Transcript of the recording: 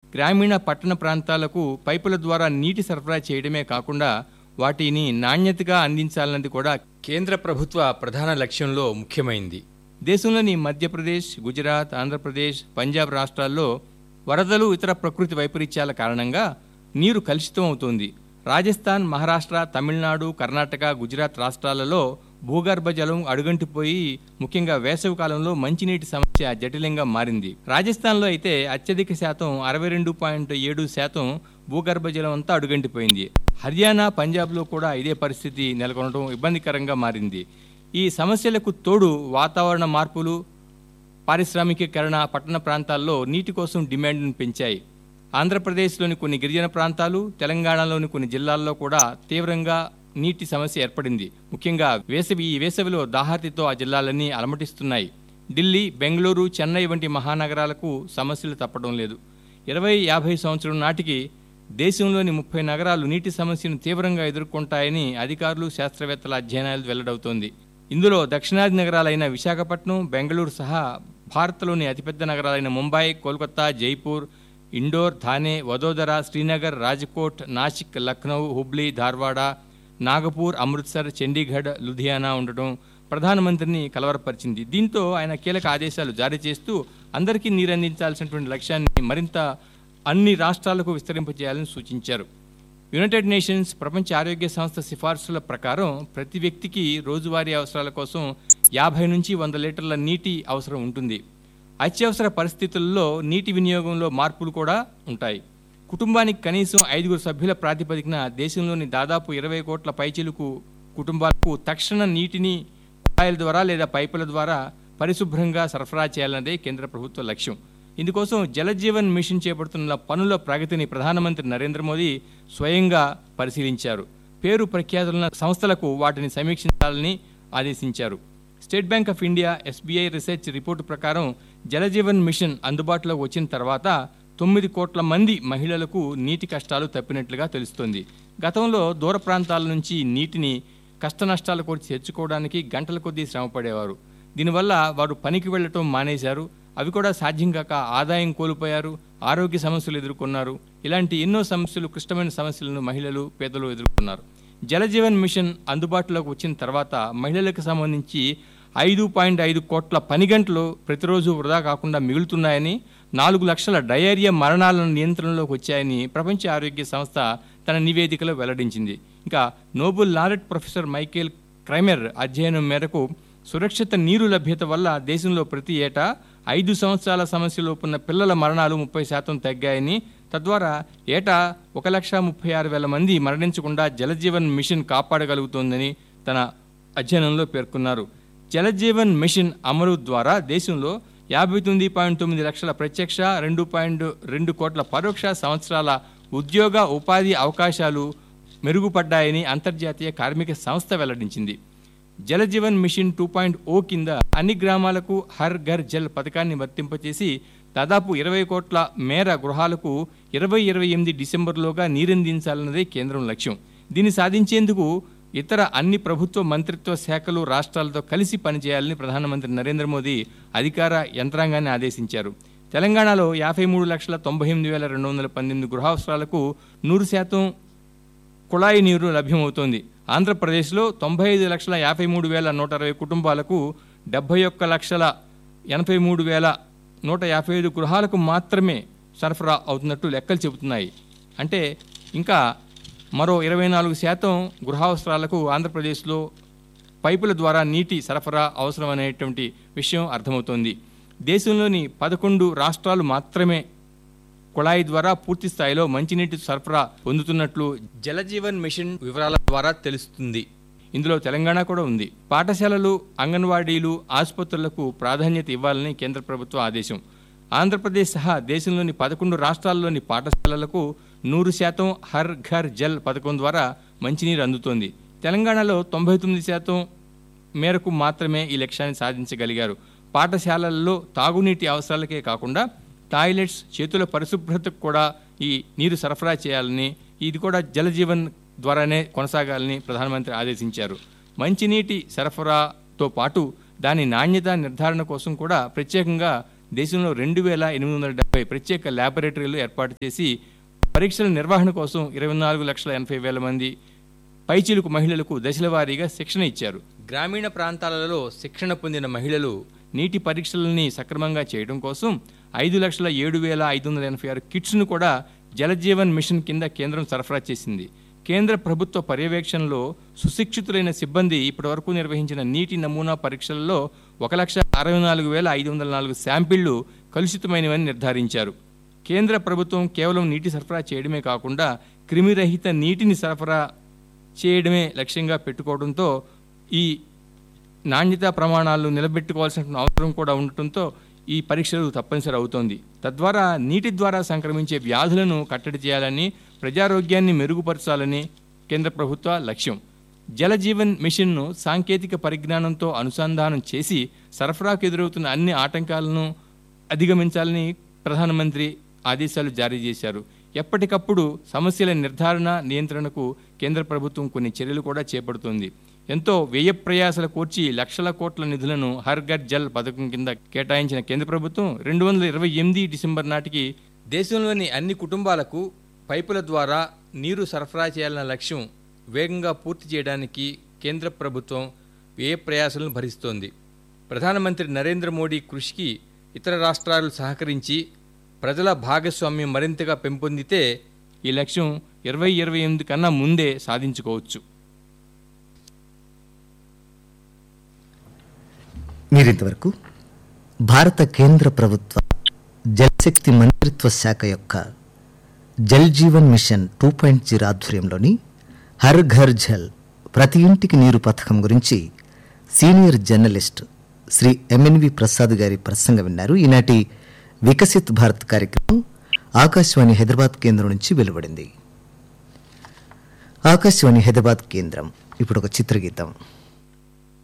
గ్రామీణ పట్టణ ప్రాంతాలకు పైపుల ద్వారా నీటి సరఫరా చేయడమే కాకుండా వాటిని నాణ్యతగా అందించాలన్నది కూడా కేంద్ర ప్రభుత్వ ప్రధాన లక్ష్యంలో ముఖ్యమైంది దేశంలోని మధ్యప్రదేశ్ గుజరాత్ ఆంధ్రప్రదేశ్ పంజాబ్ రాష్ట్రాల్లో వరదలు ఇతర ప్రకృతి వైపరీత్యాల కారణంగా నీరు కలుషితం అవుతోంది రాజస్థాన్ మహారాష్ట్ర తమిళనాడు కర్ణాటక గుజరాత్ రాష్ట్రాలలో భూగర్భ జలం అడుగంటిపోయి ముఖ్యంగా వేసవి కాలంలో మంచినీటి సమస్య జటిలంగా మారింది రాజస్థాన్లో అయితే అత్యధిక శాతం అరవై రెండు పాయింట్ ఏడు శాతం భూగర్భ జలం అంతా అడుగంటిపోయింది హర్యానా పంజాబ్లో కూడా ఇదే పరిస్థితి నెలకొనడం ఇబ్బందికరంగా మారింది ఈ సమస్యలకు తోడు వాతావరణ మార్పులు పారిశ్రామికీకరణ పట్టణ ప్రాంతాల్లో నీటి కోసం డిమాండ్ను పెంచాయి ఆంధ్రప్రదేశ్లోని కొన్ని గిరిజన ప్రాంతాలు తెలంగాణలోని కొన్ని జిల్లాల్లో కూడా తీవ్రంగా నీటి సమస్య ఏర్పడింది ముఖ్యంగా వేసవి ఈ వేసవిలో దాహార్తితో ఆ జిల్లాలన్నీ అలమటిస్తున్నాయి ఢిల్లీ బెంగళూరు చెన్నై వంటి మహానగరాలకు సమస్యలు తప్పడం లేదు ఇరవై యాభై సంవత్సరం నాటికి దేశంలోని ముప్పై నగరాలు నీటి సమస్యను తీవ్రంగా ఎదుర్కొంటాయని అధికారులు శాస్త్రవేత్తల అధ్యయనాలు వెల్లడవుతోంది ఇందులో దక్షిణాది నగరాలైన విశాఖపట్నం బెంగళూరు సహా భారత్లోని అతిపెద్ద నగరాలైన ముంబై కోల్కతా జైపూర్ ఇండోర్ థానే వదోదర శ్రీనగర్ రాజ్కోట్ నాసిక్ లక్నౌ హుబ్లీ ధార్వాడ నాగపూర్ అమృత్సర్ చండీగఢ్ లుధియానా ఉండటం ప్రధానమంత్రిని కలవరపరిచింది దీంతో ఆయన కీలక ఆదేశాలు జారీ చేస్తూ అందరికీ నీరందించాల్సినటువంటి లక్ష్యాన్ని మరింత అన్ని రాష్ట్రాలకు విస్తరింపజేయాలని సూచించారు యునైటెడ్ నేషన్స్ ప్రపంచ ఆరోగ్య సంస్థ సిఫార్సుల ప్రకారం ప్రతి వ్యక్తికి రోజువారీ అవసరాల కోసం యాభై నుంచి వంద లీటర్ల నీటి అవసరం ఉంటుంది అత్యవసర పరిస్థితుల్లో నీటి వినియోగంలో మార్పులు కూడా ఉంటాయి కుటుంబానికి కనీసం ఐదుగురు సభ్యుల ప్రాతిపదికన దేశంలోని దాదాపు ఇరవై కోట్ల పైచిలుకు కుటుంబాలకు తక్షణ నీటిని కుళాయిల ద్వారా లేదా పైపుల ద్వారా పరిశుభ్రంగా సరఫరా చేయాలన్నదే కేంద్ర ప్రభుత్వ లక్ష్యం ఇందుకోసం జలజీవన్ మిషన్ చేపడుతున్న పనుల ప్రగతిని ప్రధానమంత్రి నరేంద్ర మోదీ స్వయంగా పరిశీలించారు పేరు ప్రఖ్యాతులున్న సంస్థలకు వాటిని సమీక్షించాలని ఆదేశించారు State Bank of India SBI research report ప్రకారం జలజీవన్ మిషన్ అందుబాటులోకి వచ్చిన తర్వాత తొమ్మిది కోట్ల మంది మహిళలకు నీటి కష్టాలు తప్పినట్లుగా తెలుస్తోంది గతంలో దూర ప్రాంతాల నుంచి నీటిని కష్టనష్టాల కొట్టి తెచ్చుకోవడానికి గంటల కొద్దీ శ్రమపడేవారు దీనివల్ల వారు పనికి వెళ్లటం మానేశారు అవి కూడా సాధ్యం కాక ఆదాయం కోల్పోయారు ఆరోగ్య సమస్యలు ఎదుర్కొన్నారు ఇలాంటి ఎన్నో సమస్యలు క్లిష్టమైన సమస్యలను మహిళలు పేదలు ఎదుర్కొన్నారు జలజీవన్ మిషన్ అందుబాటులోకి వచ్చిన తర్వాత మహిళలకు సంబంధించి ఐదు పాయింట్ ఐదు కోట్ల పని గంటలు ప్రతిరోజు వృధా కాకుండా మిగులుతున్నాయని నాలుగు లక్షల డయేరియా మరణాలను నియంత్రణలోకి వచ్చాయని ప్రపంచ ఆరోగ్య సంస్థ తన నివేదికలో వెల్లడించింది ఇంకా Nobel laureate professor Michael Kremer అధ్యయనం మేరకు సురక్షిత నీరు లభ్యత వల్ల దేశంలో ప్రతి ఏటా ఐదు సంవత్సరాల సమస్యలో ఉన్న పిల్లల మరణాలు ముప్పై శాతం తగ్గాయని తద్వారా ఏటా ఒక లక్ష ముప్పై ఆరు వేల మంది మరణించకుండా జలజీవన్ మిషన్ కాపాడగలుగుతోందని తన అధ్యయనంలో పేర్కొన్నారు జలజీవన్ మిషన్ అమలు ద్వారా దేశంలో యాభై తొమ్మిది పాయింట్ తొమ్మిది లక్షల ప్రత్యక్ష రెండు పాయింట్ రెండు కోట్ల పరోక్ష సంవత్సరాల ఉద్యోగ ఉపాధి అవకాశాలు మెరుగుపడ్డాయని అంతర్జాతీయ కార్మిక సంస్థ వెల్లడించింది Jaljeevan mission two point o కింద అన్ని గ్రామాలకు హర్ ఘర్ జల్ పథకాన్ని వర్తింపచేసి దాదాపు ఇరవై కోట్ల మేర గృహాలకు ఇరవై ఇరవై ఎనిమిది డిసెంబర్లోగా నీరందించాలన్నదే కేంద్రం లక్ష్యం దీన్ని సాధించేందుకు ఇతర అన్ని ప్రభుత్వ మంత్రిత్వ శాఖలు రాష్ట్రాలతో కలిసి పనిచేయాలని ప్రధానమంత్రి నరేంద్ర మోదీ అధికార యంత్రాంగాన్ని ఆదేశించారు తెలంగాణలో యాభై మూడు లక్షల తొంభై ఎనిమిది వేల రెండు వందల పద్దెనిమిది గృహావసరాలకు నూరు శాతం కుళాయి నీరు లభ్యమవుతోంది ఆంధ్రప్రదేశ్లో తొంభై ఐదు లక్షల యాభై మూడు వేల నూట అరవై కుటుంబాలకు డెబ్బై ఒక్క లక్షల ఎనభై మూడు వేల నూట యాభై ఐదు గృహాలకు మాత్రమే సరఫరా అవుతున్నట్టు లెక్కలు చెబుతున్నాయి అంటే ఇంకా మరో ఇరవై నాలుగు శాతం గృహావసరాలకు ఆంధ్రప్రదేశ్లో పైపుల ద్వారా నీటి సరఫరా అవసరం అనేటువంటి విషయం అర్థమవుతోంది దేశంలోని పదకొండు రాష్ట్రాలు మాత్రమే కుళాయి ద్వారా పూర్తి స్థాయిలో మంచినీటి సరఫరా పొందుతున్నట్లు జలజీవన్ మిషన్ వివరాల ద్వారా తెలుస్తుంది ఇందులో తెలంగాణ కూడా ఉంది పాఠశాలలు అంగన్వాడీలు ఆసుపత్రులకు ప్రాధాన్యత ఇవ్వాలని కేంద్ర ప్రభుత్వ ఆదేశం ఆంధ్రప్రదేశ్ సహా దేశంలోని పదకొండు రాష్ట్రాల్లోని పాఠశాలలకు నూరు శాతం హర్ ఘర్ జల్ పథకం ద్వారా మంచినీరు అందుతోంది తెలంగాణలో తొంభై తొమ్మిది శాతం మేరకు మాత్రమే ఈ లక్ష్యాన్ని సాధించగలిగారు పాఠశాలల్లో తాగునీటి అవసరాలకే కాకుండా టాయిలెట్స్ చేతుల పరిశుభ్రతకు కూడా ఈ నీరు సరఫరా చేయాలని ఇది కూడా జలజీవన్ ద్వారానే కొనసాగాలని ప్రధానమంత్రి ఆదేశించారు మంచినీటి సరఫరాతో పాటు దాని నాణ్యత నిర్ధారణ కోసం కూడా ప్రత్యేకంగా దేశంలో రెండు వేల ఎనిమిది వందల డెబ్బై ప్రత్యేక ల్యాబొరేటరీలు ఏర్పాటు చేసి పరీక్షల నిర్వహణ కోసం ఇరవై నాలుగు లక్షల ఎనభై వేల మంది పైచిలుకు మహిళలకు దశల వారీగా శిక్షణ ఇచ్చారు గ్రామీణ ప్రాంతాలలో శిక్షణ పొందిన మహిళలు నీటి పరీక్షలని సక్రమంగా చేయడం కోసం ఐదు లక్షల ఏడు వేల ఐదు వందల ఎనభై ఆరు కిట్స్ను కూడా జలజీవన్ మిషన్ కింద కేంద్రం సరఫరా చేసింది కేంద్ర ప్రభుత్వ పర్యవేక్షణలో సుశిక్షితులైన సిబ్బంది ఇప్పటివరకు నిర్వహించిన నీటి నమూనా పరీక్షలలో ఒక లక్ష అరవై నాలుగు వేల ఐదు వందల నాలుగు శాంపిళ్లు కలుషితమైనవని నిర్ధారించారు కేంద్ర ప్రభుత్వం కేవలం నీటి సరఫరా చేయడమే కాకుండా క్రిమిరహిత నీటిని సరఫరా చేయడమే లక్ష్యంగా పెట్టుకోవడంతో ఈ నాణ్యతా ప్రమాణాలు నిలబెట్టుకోవాల్సిన అవసరం కూడా ఉండటంతో ఈ పరీక్షలు తప్పనిసరి అవుతోంది తద్వారా నీటి ద్వారా సంక్రమించే వ్యాధులను కట్టడి చేయాలని ప్రజారోగ్యాన్ని మెరుగుపరచాలని కేంద్ర ప్రభుత్వ లక్ష్యం జలజీవన్ మిషన్ను సాంకేతిక పరిజ్ఞానంతో అనుసంధానం చేసి సరఫరాకు ఎదురవుతున్న అన్ని ఆటంకాలను అధిగమించాలని ప్రధానమంత్రి ఆదేశాలు జారీ చేశారు ఎప్పటికప్పుడు సమస్యల నిర్ధారణ నియంత్రణకు కేంద్ర ప్రభుత్వం కొన్ని చర్యలు కూడా చేపడుతోంది ఎంతో వ్యయ ప్రయాసల కూర్చి లక్షల కోట్ల నిధులను హర్ ఘర్ జల్ పథకం కింద కేటాయించిన కేంద్ర ప్రభుత్వం రెండు వందల ఇరవై ఎనిమిది డిసెంబర్ నాటికి దేశంలోని అన్ని కుటుంబాలకు పైపుల ద్వారా నీరు సరఫరా చేయాలన్న లక్ష్యం వేగంగా పూర్తి చేయడానికి కేంద్ర ప్రభుత్వం వ్యయ ప్రయాసలను భరిస్తోంది ప్రధానమంత్రి నరేంద్ర మోడీ కృషికి ఇతర రాష్ట్రాలు సహకరించి ప్రజల భాగస్వామ్యం మరింతగా పెంపొందితే ఈ లక్ష్యం ఇరవై ఇరవై ఎనిమిది కన్నా ముందే సాధించుకోవచ్చు మీరింతవరకు భారత కేంద్ర ప్రభుత్వ జలశక్తి మంత్రిత్వ శాఖ యొక్క Jal Jeevan mission two point zero ఆధ్వర్యంలోని హర్ ఘర్ జల్ ప్రతి ఇంటికి నీరు పథకం గురించి senior journalist Shri MNV Prasad గారి ప్రసంగం విన్నారు ఈనాటి వికసిత్ భారత్ కార్యక్రమం ఆకాశవాణి హైదరాబాద్ కేంద్రం నుంచి వెలువడింది ఆకాశవాణి హైదరాబాద్ కేంద్రం ఇప్పుడు ఒక చిత్రగీతం